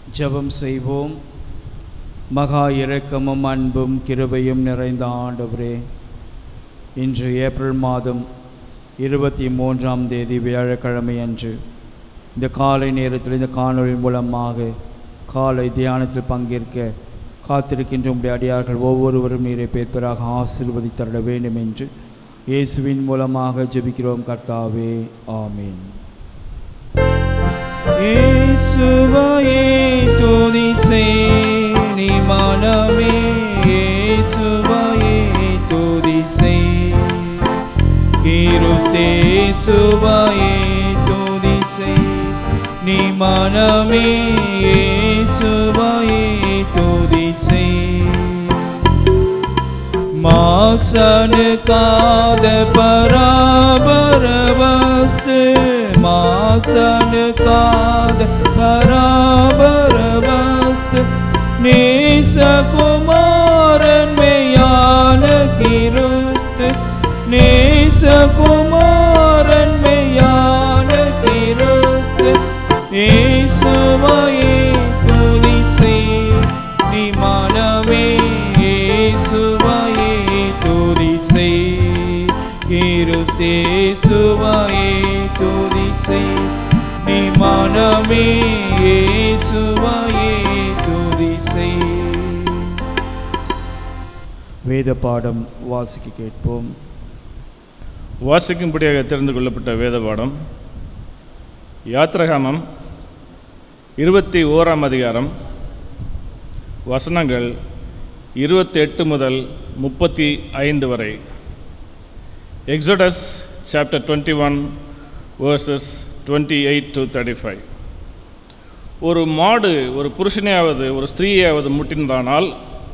ஜெபம் செய்வோம் மகா இரக்கமும் அன்பும் கிருபையும் நிறைந்த ஆண்டவரே இன்று ஏப்ரல் மாதம் இருபத்தி மூன்றாம் தேதி வியாழக்கிழமை அன்று இந்த காலை நேரத்தில் இந்த காணொளி மூலமாக காலை தியானத்தில் பங்கேற்க காத்திருக்கின்ற உடைய அடியார்கள் ஒவ்வொருவரும் நீரை பேர்ப்பராக ஆசீர்வதித்தருட வேண்டும் என்று இயேசுவின் மூலமாக ஜெபிக்கிறோம் கர்த்தாவே ஆமீன் இயேசுவையே துதி செய் நீ மனமே இயேசுவையே துதி செய் கிறிஸ்தேசுவையே துதி செய் நீ மனமே இயேசுவையே துதி செய் मासन काद पराबर वस्तु मासन काद पराबर वस्तु नेस कुमारन में यान की रुस्त नेस कुमारन में यान की रुस्त യേശുവയെ തുതി സെയ് നീ മനമേ യേശുവയെ തുതി സെയ് கிறிஸ்தேசுவையே துதி செய் நீ மனமே இயேசுவையே துதி செய் வேத பாடம் வாசிக்க கேட்போம் வாசிக்கும்படியாக தெரிந்து கொள்ளப்பட்ட வேத பாடம் யாத்திரகாமம் இருபத்தி ஓராம் அதிகாரம் வசனங்கள் இருபத்தி எட்டு முதல் முப்பத்தி ஐந்து வரை Exodus chapter twenty one verses twenty eight to thirty five ஒரு மாடு ஒரு புருஷனையாவது ஒரு ஸ்திரீயாவது முட்டினதானால்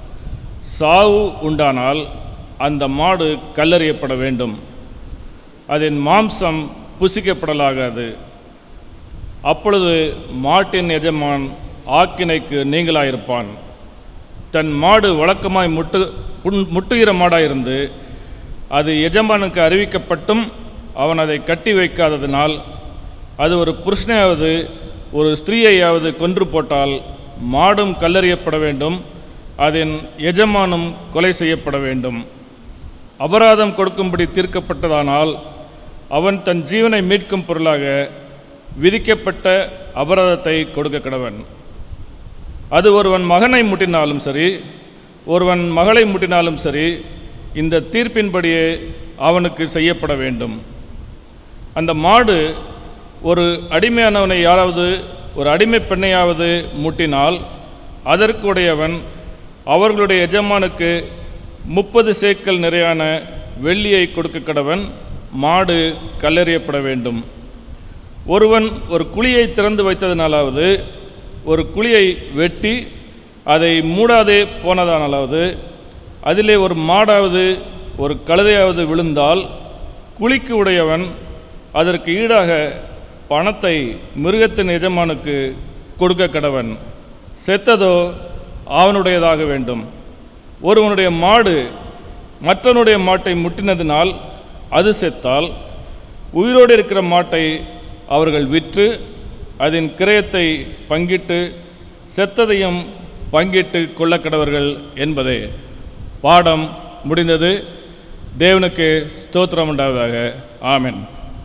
சாவு உண்டானால் அந்த மாடு கல்லறியப்பட வேண்டும் அதன் மாம்சம் புசிக்கப்படலாகாது அப்பொழுது மாட்டின் எஜமான் ஆக்கினைக்கு நீங்களாயிருப்பான் தன் மாடு வழக்கமாய் முட்டு புண் முட்டுகிற மாடாயிருந்து அது எஜமானுக்கு அறிவிக்கப்பட்டும் அவன் அதை கட்டி வைக்காததினால் அது ஒரு புருஷனையாவது ஒரு ஸ்திரீயையாவது கொன்று போட்டால் மாடும் கல்லறியப்பட வேண்டும் அதன் எஜமானும் கொலை செய்யப்பட வேண்டும் அபராதம் கொடுக்கும்படி தீர்க்கப்பட்டதானால் அவன் தன் ஜீவனை மீட்கும் பொருளாக விதிக்கப்பட்ட அபராதத்தை கொடுக்க கடவன் அது ஒருவன் மகனை முட்டினாலும் சரி ஒருவன் மகளை முட்டினாலும் சரி இந்த தீர்ப்பின்படியே அவனுக்கு செய்யப்பட வேண்டும் அந்த மாடு ஒரு அடிமையானவனை யாராவது ஒரு அடிமை பெண்ணையாவது முட்டினால் அதற்குடையவன் அவர்களுடைய எஜமானுக்கு முப்பது சேக்கல் நிறையான வெள்ளியை கொடுக்க கடவன் மாடு கல்லெறியப்பட வேண்டும் ஒருவன் ஒரு குழியை திறந்து வைத்ததினாலாவது ஒரு குழியை வெட்டி அதை மூடாதே போனதானாலாவது அதிலே ஒரு மாடாவது ஒரு கழுதையாவது விழுந்தால் குழிக்கு உடையவன் அதற்கு ஈடாக பணத்தை மிருகத்தின் எஜமானுக்கு கொடுக்க கடவன் செத்ததோ அவனுடையதாக வேண்டும் ஒருவனுடைய மாடு மற்றவனுடைய மாட்டை முட்டினதினால் அது செத்தால் உயிரோடு இருக்கிற மாட்டை அவர்கள் விற்று அதன் கிரயத்தை பங்கிட்டு செத்ததையும் பங்கிட்டு கொள்ளக்கடவர்கள் என்பதே பாடம் முடிந்தது தேவனுக்கு ஸ்தோத்திரம் உண்டாவதாக ஆமென்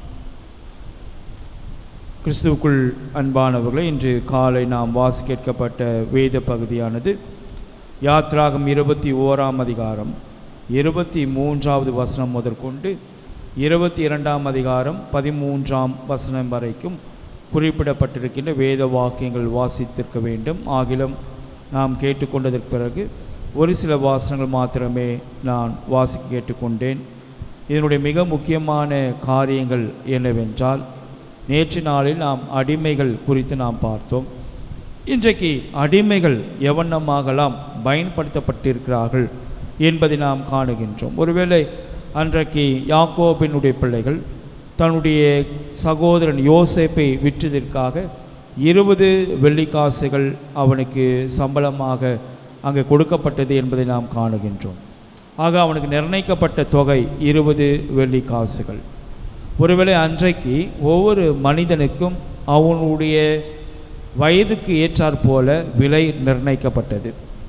கிறிஸ்துவுக்குள் அன்பானவர்களே இன்று காலை நாம் வாசி கேட்கப்பட்ட வேத பகுதியானது யாத்ராகம் இருபத்தி ஓராம் அதிகாரம் இருபத்தி மூன்றாவது வசனம் முதற்கொண்டு இருபத்தி இரண்டாம் அதிகாரம் பதிமூன்றாம் வசனம் வரைக்கும் குறிப்பிடப்பட்டிருக்கின்ற வேத வாக்கியங்கள் வாசித்திருக்க வேண்டும் ஆகிலும் நாம் கேட்டுக்கொண்டதற்கு பிறகு ஒரு சில வாசனங்கள் மாத்திரமே நான் வாசிக்க கேட்டுக்கொண்டேன் இதனுடைய மிக முக்கியமான காரியங்கள் என்னவென்றால் நேற்று நாளில் நாம் அடிமைகள் குறித்து நாம் பார்த்தோம் இன்றைக்கு அடிமைகள் எவண்ணமாகலாம் பயன்படுத்தப்பட்டிருக்கிறார்கள் என்பதை நாம் காணுகின்றோம் ஒருவேளை அன்றைக்கு யாக்கோபினுடைய பிள்ளைகள் தன்னுடைய சகோதரன் யோசேப்பை விற்றதற்காக இருபது வெள்ளிக்காசுகள் அவனுக்கு சம்பளமாக அங்கே கொடுக்கப்பட்டது என்பதை நாம் காணுகின்றோம் ஆக அவனுக்கு நிர்ணயிக்கப்பட்ட தொகை இருபது வெள்ளிக்காசுகள் ஒருவேளை அன்றைக்கு ஒவ்வொரு மனிதனுக்கும் அவனுடைய வயதுக்கு ஏற்றாற் போல விலை நிர்ணயிக்கப்பட்டது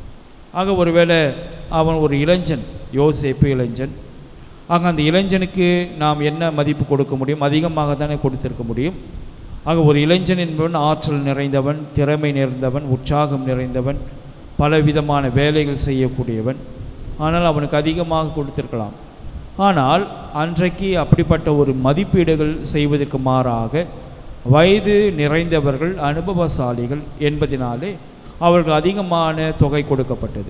ஆக ஒருவேளை அவன் ஒரு இளைஞன் யோசேப்பு இளைஞன் ஆக அந்த இளைஞனுக்கு நாம் என்ன மதிப்பு கொடுக்க முடியும் அதிகமாக தானே கொடுத்திருக்க முடியும் ஆக ஒரு இளைஞன் என்பவன் ஆற்றல் நிறைந்தவன் திறமை நிறைந்தவன் உற்சாகம் நிறைந்தவன் பலவிதமான வேலைகள் செய்யக்கூடியவன் ஆனால் அவனுக்கு அதிகமாக கொடுத்திருக்கலாம் ஆனால் அன்றைக்கு அப்படிப்பட்ட ஒரு மதிப்பீடுகள் செய்வதற்கு மாறாக வயது நிறைந்தவர்கள் அனுபவசாலிகள் என்பதினாலே அவர்களுக்கு அதிகமான தொகை கொடுக்கப்பட்டது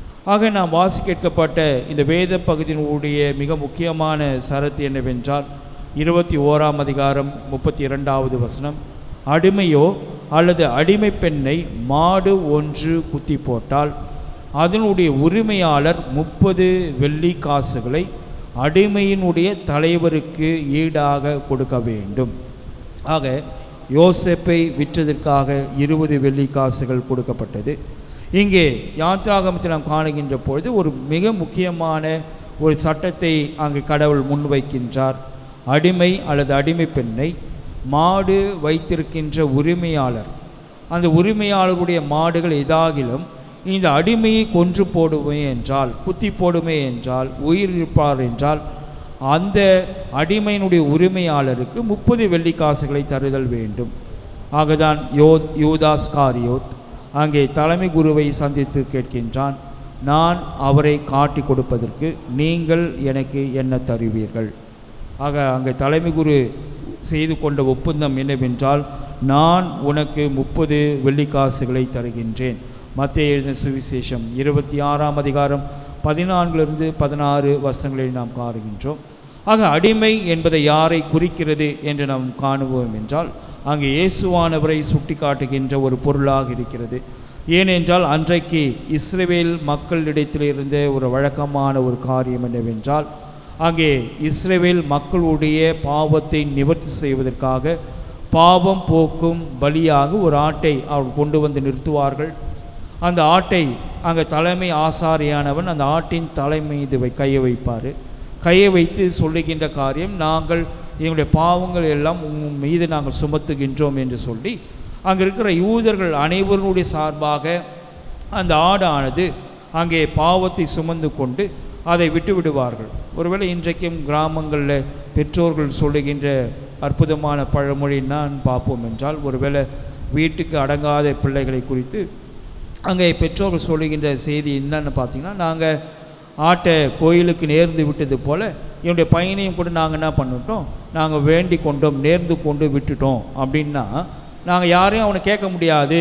ஆக நாம் வாசி கேட்கப்பட்ட இந்த வேத பகுதியினுடைய மிக முக்கியமான சரத்து என்னவென்றால் இருபத்தி ஓராம் அதிகாரம் முப்பத்தி இரண்டாவது வசனம் அடிமையோ அல்லது அடிமை பெண்ணை மாடு ஒன்று குத்தி போட்டால் அதனுடைய உரிமையாளர் முப்பது வெள்ளி காசுகளை அடிமையினுடைய தலைவருக்கு ஈடாக கொடுக்க வேண்டும் ஆக யோசேப்பை விற்றதற்காக இருபது வெள்ளி காசுகள் கொடுக்கப்பட்டது இங்கே யாத்ராகமத்தில் நாம் காணுகின்ற பொழுது ஒரு மிக முக்கியமான ஒரு சட்டத்தை அங்கு கடவுள் முன்வைக்கின்றார் அடிமை அல்லது அடிமை பெண்ணை மாடு வைத்திருக்கின்ற உரிமையாளர் அந்த உரிமையாளருடைய மாடுகள் எதாகிலும் இந்த அடிமையை கொன்று போடுமே என்றால் குத்தி போடுமே என்றால் உயிர் இருப்பார் என்றால் அந்த அடிமையினுடைய உரிமையாளருக்கு முப்பது வெள்ளிக்காசுகளை தருதல் வேண்டும் ஆகதான் யோ யூதாஸ் காரியோத் அங்கே தலைமை குருவை சந்தித்து கேட்கின்றான் நான் அவரை காட்டி கொடுப்பதற்கு நீங்கள் எனக்கு என்ன தருவீர்கள் ஆக அங்கே தலைமை குரு செய்து கொண்ட ஒப்பந்தம் என்னவென்றால் நான் உனக்கு முப்பது வெள்ளிக்காசுகளை தருகின்றேன் மத்திய எழுதின சுவிசேஷம் இருபத்தி ஆறாம் அதிகாரம் பதினான்கிலிருந்து பதினாறு வசனங்களை நாம் காணுகின்றோம் ஆக அடிமை என்பதை யாரை குறிக்கிறது என்று நாம் காணுவோம் என்றால் அங்கே இயேசுவானவரை சுட்டி காட்டுகின்ற ஒரு பொருளாக இருக்கிறது ஏனென்றால் அன்றைக்கு இஸ்ரேல் மக்களிடத்தில் இருந்த ஒரு வழக்கமான ஒரு காரியம் என்னவென்றால் அங்கே இஸ்ரேல் மக்களுடைய பாவத்தை நிவர்த்தி செய்வதற்காக பாவம் போக்கும் பலியாக ஒரு ஆட்டை அவர் கொண்டு வந்து நிறுத்துவார்கள் அந்த ஆட்டை அங்கே தலைமை ஆசாரியானவன் அந்த ஆட்டின் தலை மீது வை கையை வைப்பார் கையை வைத்து சொல்லுகின்ற காரியம் நாங்கள் எங்களுடைய பாவங்கள் எல்லாம் உன் மீது நாங்கள் சுமத்துகின்றோம் என்று சொல்லி அங்கே இருக்கிற யூதர்கள் அனைவருடைய சார்பாக அந்த ஆடானது அங்கே பாவத்தை சுமந்து கொண்டு அதை விட்டு விடுவார்கள் ஒருவேளை இன்றைக்கும் கிராமங்களில் பெற்றோர்கள் சொல்லுகின்ற அற்புதமான பழமொழி நான் பார்ப்போம் என்றால் ஒருவேளை வீட்டுக்கு அடங்காத பிள்ளைகளை குறித்து அங்கே பெற்றோர்கள் சொல்லுகின்ற செய்தி என்னன்னு பார்த்தீங்கன்னா நாங்கள் ஆட்டை கோயிலுக்கு நேர்ந்து விட்டது போல் என்னுடைய பையனையும் கூட நாங்கள் என்ன பண்ணிட்டோம் நாங்கள் வேண்டி கொண்டோம் நேர்ந்து கொண்டு விட்டுட்டோம் அப்படின்னா நாங்கள் யாரையும் அவனை கேட்க முடியாது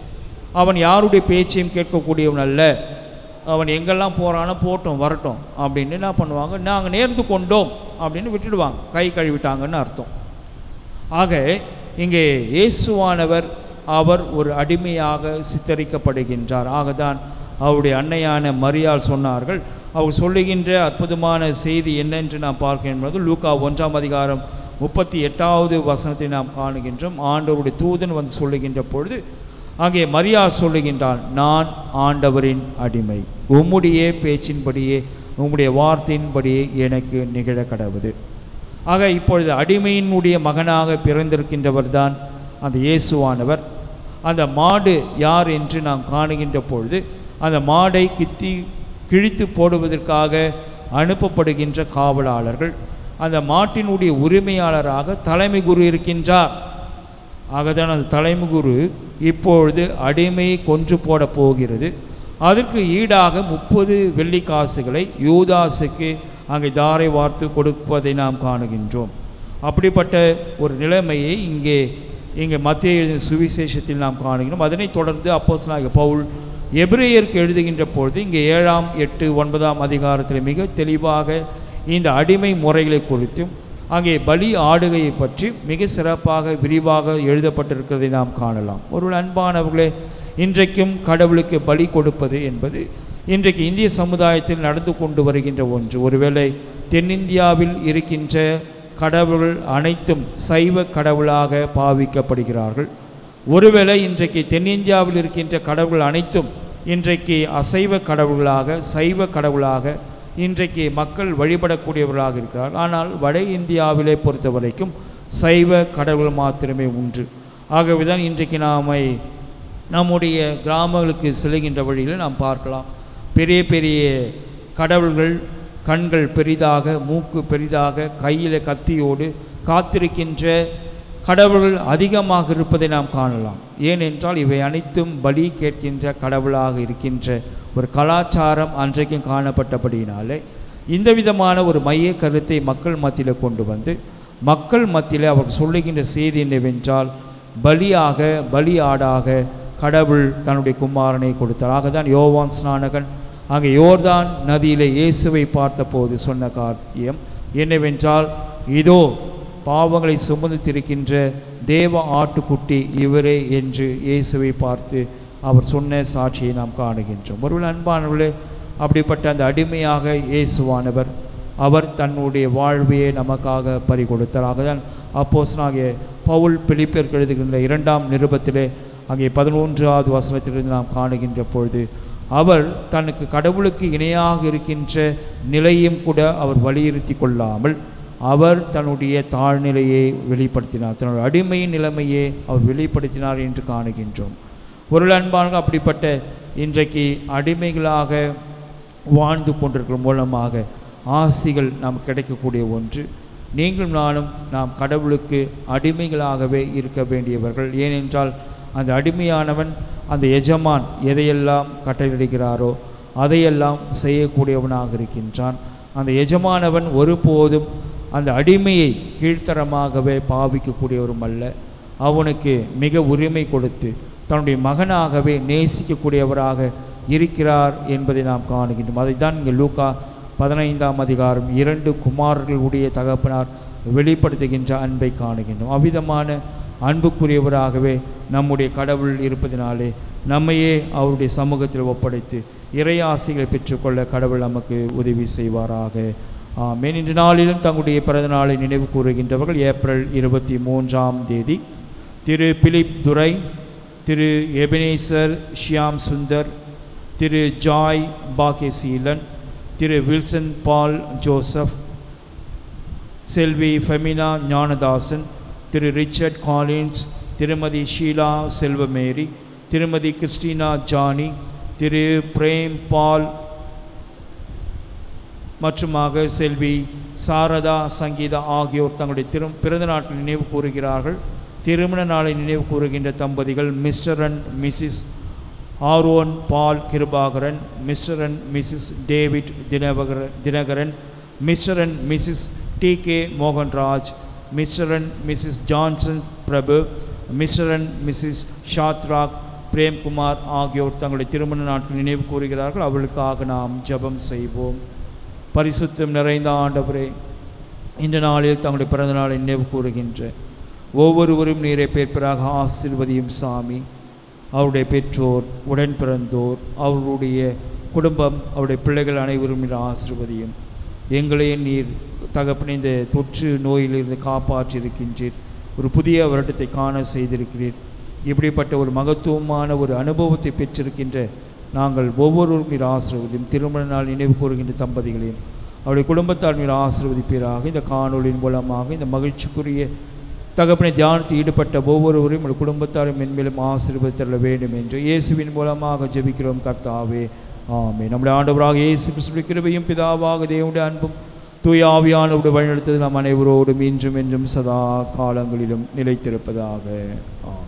அவன் யாருடைய பேச்சையும் கேட்கக்கூடியவன் அல்ல அவன் எங்கெல்லாம் போகிறானோ போட்டோம் வரட்டும் அப்படின்னு என்ன பண்ணுவாங்க நாங்கள் நேர்ந்து கொண்டோம் அப்படின்னு விட்டுடுவாங்க கை கழுவிட்டாங்கன்னு அர்த்தம் ஆக இங்கே இயேசுவானவர் அவர் ஒரு அடிமையாக சித்தரிக்கப்படுகின்றார் ஆகதான் அவருடைய அன்னையான மரியாள் சொன்னார்கள் அவர் சொல்லுகின்ற அற்புதமான செய்தி என்னென்று நாம் பார்க்கின்றது லூக்கா ஒன்றாம் அதிகாரம் முப்பத்தி எட்டாவது வசனத்தை நாம் காணுகின்றோம் ஆண்டவருடைய தூதன் வந்து சொல்லுகின்ற பொழுது அங்கே மரியா சொல்லுகின்றான் நான் ஆண்டவரின் அடிமை உம்முடைய பேச்சின்படியே உம்முடைய வார்த்தையின்படியே எனக்கு நிகழ கடவுது ஆக இப்பொழுது அடிமையினுடைய மகனாக பிறந்திருக்கின்றவர் தான் அந்த இயேசுவானவர் அந்த மாடு யார் என்று நாம் காணுகின்ற பொழுது அந்த மாடை கித்தி கிழித்து போடுவதற்காக அனுப்பப்படுகின்ற காவலாளர்கள் அந்த மாட்டினுடைய உரிமையாளராக தலைமை குரு இருக்கின்றார் ஆகதான் அந்த தலைமை குரு இப்பொழுது அடிமையை கொன்று போட போகிறது அதற்கு ஈடாக முப்பது வெள்ளி காசுகளை யூதாசுக்கு அங்கே தாரை வார்த்து கொடுப்பதை நாம் காணுகின்றோம் அப்படிப்பட்ட ஒரு நிலைமையை இங்கே இங்கே மத்திய எழுதின சுவிசேஷத்தில் நாம் காணுகிறோம் அதனைத் தொடர்ந்து அப்போஸ்தலனாகிய பவுல் எபிரேயருக்கு எழுதுகின்ற பொழுது இங்கே ஏழாம் எட்டு ஒன்பதாம் அதிகாரத்தில் மிக தெளிவாக இந்த அடிமை முறைகளை குறித்தும் அங்கே பலி ஆடுகையை பற்றி மிக சிறப்பாக விரிவாக எழுதப்பட்டிருக்கிறதை நாம் காணலாம் ஒரு அன்பானவர்களே இன்றைக்கும் கடவுளுக்கு பலி கொடுப்பது என்பது இன்றைக்கு இந்திய சமுதாயத்தில் நடந்து கொண்டு வருகின்ற ஒன்று ஒருவேளை தென்னிந்தியாவில் இருக்கின்ற கடவுள் அனைத்தும் சைவ கடவுளாக பாவிக்கப்படுகிறார்கள் ஒருவேளை இன்றைக்கு தென்னிந்தியாவில் இருக்கின்ற கடவுள் அனைத்தும் இன்றைக்கு அசைவ கடவுளாக சைவ கடவுளாக இன்றைக்கு மக்கள் வழிபடக்கூடியவர்களாக இருக்கிறார் ஆனால் வட இந்தியாவிலே பொறுத்த வரைக்கும் சைவ கடவுள் மாத்திரமே உண்டு ஆகவே தான் இன்றைக்கு நாமை நம்முடைய கிராமங்களுக்கு செல்கின்ற வழியில் நாம் பார்க்கலாம் பெரிய பெரிய கடவுள்கள் கண்கள் பெரிதாக மூக்கு பெரிதாக கையில் கத்தியோடு காத்திருக்கின்ற கடவுள்கள் அதிகமாக இருப்பதை நாம் காணலாம் ஏனென்றால் இவை அனைத்தும் பலி கேட்கின்ற கடவுளாக இருக்கின்ற ஒரு கலாச்சாரம் அன்றைக்கும் காணப்பட்டபடியினாலே இந்த விதமான ஒரு மைய கருத்தை மக்கள் மத்தியில் கொண்டு வந்து மக்கள் மத்தியில் அவர் சொல்லுகின்ற செய்தி என்னவென்றால் பலியாக பலி ஆடாக கடவுள் தன்னுடைய குமாரனை கொடுத்தார் ஆகதான் யோவான் ஸ்நானகன் அங்கே யோர்தான் நதியிலே இயேசுவை பார்த்தபோது சொன்ன காரியம் என்னவென்றால் இதோ பாவங்களை சுமந்துத்திருக்கின்ற தேவ ஆட்டுக்குட்டி இவரே என்று இயேசுவை பார்த்து அவர் சொன்ன சாட்சியை நாம் காணுகின்றோம் ஒருவேளை அன்பானவர்களே அப்படிப்பட்ட அந்த அடிமையாக இயேசுவானவர் அவர் தன்னுடைய வாழ்வையே நமக்காக பறி கொடுத்தார் ஆகதான் அப்போஸ்தலனாகிய பவுல் பிலிப்பியருக்கு எழுதுகின்ற இரண்டாம் நிருபத்திலே அங்கே பதினொன்றாவது வசனத்திலிருந்து நாம் காணுகின்ற பொழுது அவர் தனக்கு கடவுளுக்கு இணையாக இருக்கின்ற நிலையும் கூட அவர் வலியுறுத்தி கொள்ளாமல் அவர் தன்னுடைய தாழ்நிலையை வெளிப்படுத்தினார் தன்னுடைய அடிமையின் நிலைமையை அவர் வெளிப்படுத்தினார் என்று காணுகின்றோம் ஒரு அன்பான அப்படிப்பட்ட இன்றைக்கு அடிமைகளாக வாழ்ந்து கொண்டிருக்கிற மூலமாக ஆசிகள் நாம் கிடைக்கக்கூடிய ஒன்று நீங்களும் நானும் நாம் கடவுளுக்கு அடிமைகளாகவே இருக்க வேண்டியவர்கள் ஏனென்றால் அந்த அடிமையானவன் அந்த எஜமான் எதையெல்லாம் கட்டளையிடுகிறாரோ அதையெல்லாம் செய்யக்கூடியவனாக இருக்கின்றான் அந்த எஜமானவன் ஒருபோதும் அந்த அடிமையை கீழ்த்தரமாகவே பாவிக்கக்கூடியவரும் அல்ல அவனுக்கு மிக உரிமை கொடுத்து தன்னுடைய மகனாகவே நேசிக்கக்கூடியவராக இருக்கிறார் என்பதை நாம் காணுகின்றோம் அதைத்தான் இங்கே லூக்கா பதினைந்தாம் அதிகாரம் இரண்டு குமாரர்களுடைய தகப்பனார் வெளிப்படுத்துகின்ற அன்பை காணுகின்றோம் அவ்விதமான அன்புக்குரியவராகவே நம்முடைய கடவுள் இருப்பதினாலே நம்மையே அவருடைய சமூகத்தில் ஒப்படைத்து இறையாசிகளை பெற்றுக்கொள்ள கடவுள் நமக்கு உதவி செய்வாராக ஆமென் இன்று நாளிலும் தங்களுடைய பிறந்த நாளை நினைவு கூறுகின்றவர்கள் ஏப்ரல் இருபத்தி மூன்றாம் தேதி திரு பிலிப் துரை திரு எபினேசர் ஷியாம் சுந்தர் திரு ஜாய் பாகேசீலன் திரு வில்சன் பால் ஜோசப் செல்வி ஃபெமினா ஞானதாசன் திரு ரிச்சர்ட் காலின்ஸ் திருமதி ஷீலா செல்வமேரி திருமதி கிறிஸ்டினா ஜானி திரு பிரேம் பால் மற்றுமாக செல்வி சாரதா சங்கீதா ஆகியோர் தங்களுடைய திரு பிறந்த நாட்டில் நினைவு கூறுகிறார்கள் திருமண நாளை நினைவு கூறுகின்ற தம்பதிகள் mister and missus Aaron Paul Kirubakaran mister and missus David Dinakara Dinakaran mister and missus T K Mohanraj mister and missus Johnson Prabhu mister and missus Shadrach Premkumar ஆகியோர் தங்களுடைய திருமண நாட்டில் நினைவு கூறுகிறார்கள் அவளுக்காக நாம் ஜெபம் செய்வோம் பரிசுத்தம் நிறைந்த ஆண்டவரே இந்த நாளில் தங்களுடைய பிறந்த நாளை நினைவு கூறுகின்ற ஒவ்வொருவரும் நீரை பேர்ப்பராக ஆசிர்வதியும் சாமி அவருடைய பெற்றோர் உடன் பிறந்தோர் அவர்களுடைய குடும்பம் அவருடைய பிள்ளைகள் அனைவரும் நீர் ஆசிர்வதியும் எங்களையே நீர் தகப்பன இந்த தொற்று நோயிலிருந்து காப்பாற்றியிருக்கின்றீர் ஒரு புதிய வருடத்தை காண செய்திருக்கிறீர் இப்படிப்பட்ட ஒரு மகத்துவமான ஒரு அனுபவத்தை பெற்றிருக்கின்ற நாங்கள் ஒவ்வொருவரும் நீர் ஆசிர்வதியும் திருமண நாள் நினைவு கூறுகின்ற தம்பதிகளையும் அவருடைய குடும்பத்தார் நீர் ஆசிர்வதிப்பீராக இந்த காணொளியின் மூலமாக இந்த மகிழ்ச்சிக்குரிய தகப்பனை தியானத்தில் ஈடுபட்ட ஒவ்வொருவரையும் உங்கள் குடும்பத்தாரும் மென்மேலும் ஆசீர்வதித்தள்ள வேண்டும் என்று இயேசுவின் மூலமாக ஜெபிக்கிறோம் கர்த்தாவே ஆமே நம்முடைய ஆண்டவராக இயேசு கிறிஸ்துவின் கிருபையும் பிதாவாக தேவனுடைய அன்பும் தூய ஆவியானவருடைய வழிநடத்தது நம் அனைவரோடும் இன்றும் என்றும் சதா காலங்களிலும் நிலைத்திருப்பதாக ஆம்